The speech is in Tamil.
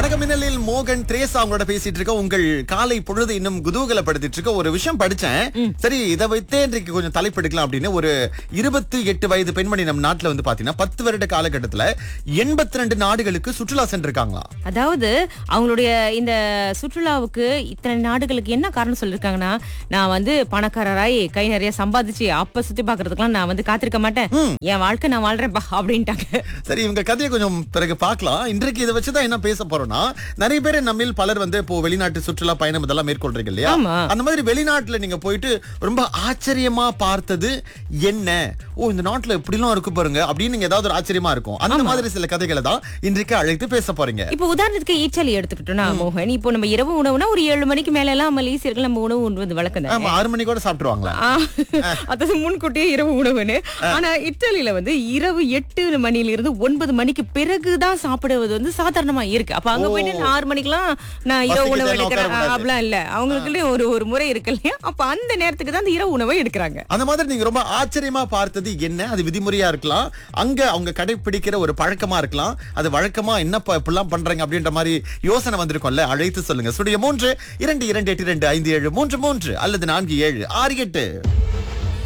வணக்கம் மின்னலில் மோகன் திரேசா அவங்களோட பேசிட்டு இருக்க உங்கள் காலை பொழுது இன்னும் குதூகலப்படுத்திட்டு இருக்க ஒரு விஷயம் படிச்சேன் சரி இதை வைத்தே இன்றைக்கு கொஞ்சம் தலைப்பெடுக்கலாம் அப்படின்னு ஒரு இருபத்தி எட்டு வயது பெண்மணி நம்ம நாட்டுல வந்து பாத்தீங்கன்னா பத்து வருட காலகட்டத்துல எண்பத்தி ரெண்டு நாடுகளுக்கு சுற்றுலா சென்றிருக்காங்களா அதாவது அவங்களுடைய இந்த சுற்றுலாவுக்கு இத்தனை நாடுகளுக்கு என்ன காரணம் சொல்லிருக்காங்கன்னா நான் வந்து பணக்காரராய் கை நிறைய சம்பாதிச்சு அப்ப சுத்தி பாக்குறதுக்குலாம் நான் வந்து காத்திருக்க மாட்டேன் என் வாழ்க்கை நான் வாழ்றேன்ப்பா அப்படின்ட்டாங்க சரி இவங்க கதையை கொஞ்சம் பிறகு பார்க்கலாம் இன்றைக்கு இதை வச்சுதான் என்ன பேச போறோம்னா நிறைய பேர் நம்மில் பலர் வந்து இப்போ வெளிநாட்டு சுற்றுலா பயணம் இதெல்லாம் மேற்கொள்றீங்க இல்லையா ஆமா. அந்த மாதிரி வெளிநாட்டுல நீங்க போயிட்டு ரொம்ப ஆச்சரியமா பார்த்தது என்ன ஓ இந்த நாட்டுல இப்படிலாம் இருக்கு பாருங்க அப்படின்னு நீங்க ஏதாவது ஒரு ஆச்சரியமா இருக்கும் அந்த மாதிரி சில கதைகளை தான் இன்றைக்கு அழைத்து பேச போறீங்க இப்போ உதாரணத்துக்கு ஈச்சலி எடுத்துக்கிட்டோம்னா மோகன் இப்போ நம்ம இரவு உணவுனா ஒரு ஏழு மணிக்கு மேல எல்லாம் மலேசியர்கள் நம்ம உணவு உண்பது வழக்கம் ஆமா ஆறு மணி கூட சாப்பிட்டுருவாங்களா ஆ, அதாவது முன்கூட்டியே இரவு உணவுன்னு ஆனா இத்தாலியில வந்து இரவு எட்டு மணில இருந்து ஒன்பது மணிக்கு பிறகுதான் சாப்பிடுவது வந்து சாதாரணமா இருக்கு அப்ப அங்க போயிட்டு நான் ஆறு மணிக்கெல்லாம் நான் இரவு பசிக்குது, உணவு எல்லாம் எடுக்கிறேன் உட்காரக்கூடாது. அப்படிலாம் இல்ல அவங்களுக்குள்ளயும் ஒரு ஒரு முறை இருக்கு இல்லையா அப்ப அந்த நேரத்துக்கு தான் அந்த இரவு உணவை எடுக்கிறாங்க அந்த மாதிரி நீங்க ரொம்ப ஆச்சரியமா பார்த்தது என்ன அது விதிமுறையா இருக்கலாம் அங்க அவங்க கடைபிடிக்கிற ஒரு பழக்கமா இருக்கலாம் அது வழக்கமா என்னப்பா இப்படிலாம் பண்றாங்க அப்படின்ற மாதிரி யோசனை வந்திருக்கும்ல அழைத்து சொல்லுங்க ஸ்டுடியோ மூன்று இரண்டு இரண்டு எட்டு இரண்டு ஐந்து ஏழு மூன்று மூன்று அல்லது நான்கு ஏழு ஆறு எட்டு